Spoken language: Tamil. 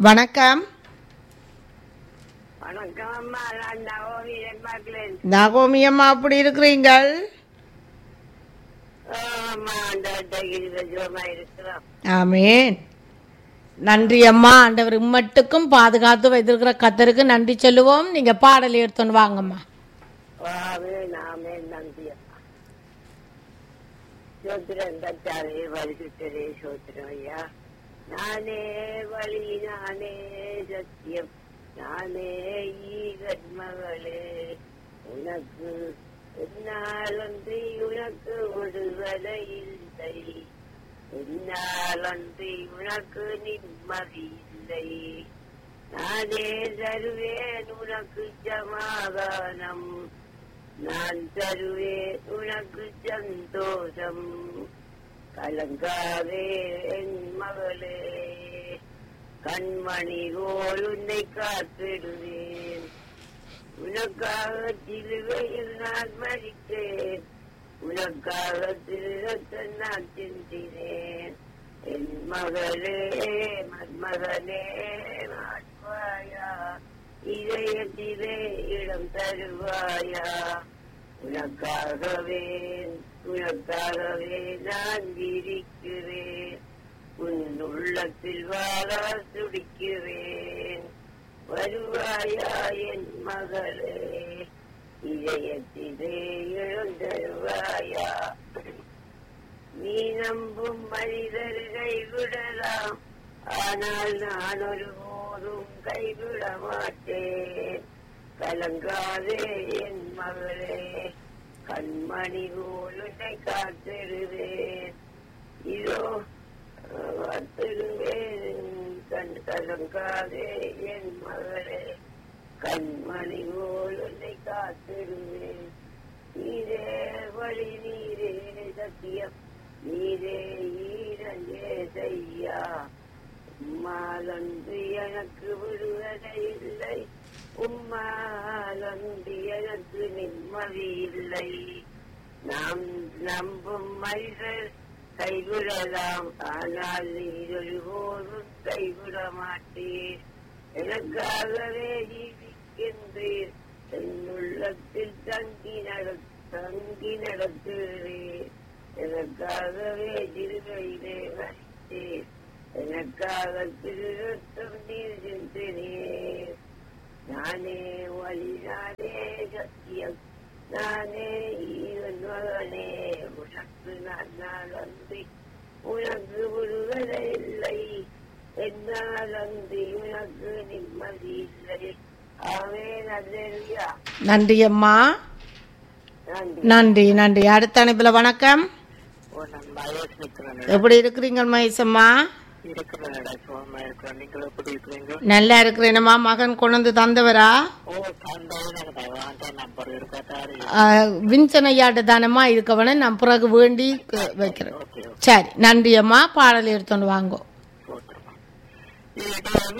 வணக்கம் வணக்கம் அம்மா நான் நவோமி பார்க்கிறேன் நகோமி அம்மா அப்படி இருக்கிறீங்கள் அம்மா அந்த சுகமா இருக்கிறோம் ஆமேன் நன்றி அம்மா ஆண்டவர் இம்மட்டுக்கும் பாதுகாத்து வைத்திருக்கிற கத்தருக்கு நன்றி சொல்லுவோம் நீங்க பாடல் எடுத்துன்னு வாங்கம்மா வாவே நாமே நன்றி அம்மா சோத்திரம் தச்சாலே வலிசுத்தரே சோத்திரம் ஐயா நானே வழி நானே சத்தியம் நானே ஈகன் மகளே உனக்கு என்னாலன்றி உனக்கு விடுதலை இல்லை என்னாலன்றி உனக்கு நிம்மதி இல்லை நானே தருவேன் உனக்கு சமாதானம் நான் தருவேன் உனக்கு சந்தோஷம் கலங்காதே என் மகளே கண்மணி போல் உன்னை காத்திடுவேன் உனக்காக சிலுவையில் நான் மறித்தேன் உனக்காக திருத்த நான் சிந்தினேன் என் மகளே மன்மகனே மாற்றுவாயா இதயத்திலே இடம் தருவாயா உனக்காகவே உனக்காகவே நான் இருக்கிறேன் உன் உள்ளத்தில் வாழ துடிக்கிறேன் வருவாயா என் மகளே இதயத்திலே எழுந்தருவாயா நீ நம்பும் மனிதர் கைவிடலாம் ஆனால் நான் ஒருபோதும் கைவிட மாட்டேன் கலங்காதே என் மகளே கண்மணி போல் உன்னை காத்திடுவேன் இதோ காத்திடுவேன் கண் கலங்காதே என் மகளே கண்மணி போல் உன்னை காத்திடுவேன் நீரே வழி நீரே சத்தியம் நீரே ஈரஞ்சே செய்யா உம்மாலன்று எனக்கு விடுவதை இல்லை உம்மாலன்று எனக்கு நிம்மதி இல்லை நாம் நம்பும் மனிதர் கைவிடலாம் ஆனால் நீர் ஒருபோதும் கைவிட மாட்டீர் எனக்காகவே ஜீவிக்கின்றீர் என் உள்ளத்தில் தங்கி நட தங்கி நடத்துகிறீர் எனக்காகவே திருவையிலே வசித்தீர் எனக்காக திருத்தம் நீர் சிந்தினீர் நானே வழி நானே சத்தியம் நானே ஈவன் மகனே உனக்கு நான் நாள் அன்றி உனக்கு விடுதலை இல்லை என்னால் அன்றி உனக்கு நிம்மதி இல்லை ஆவே நல்லா நன்றி அம்மா நன்றி நன்றி நன்றி அடுத்த அனுப்பில் வணக்கம் ஓ நான் வயசு நிற்கிறேன் எப்படி இருக்கிறீங்க மகேசம்மா இருக்கிறேன்டா சுகமா இருக்கிறேன் நீங்கள் எப்படி இருக்கிறீங்க நல்லா இருக்கிறேனம்மா மகன் கொண்டு வந்து தந்தவரா ஓ தந்தை வாங்க நம்பர் இருக்கட்டாரு விஞ்சனையாட்டு தானம்மா இருக்கவன நான் பிறகு வேண்டி க- வைக்கிறேன் ஓகே சரி நன்றி அம்மா பாடல் எடுத்துன்னு வாங்கோ போட்டுருமா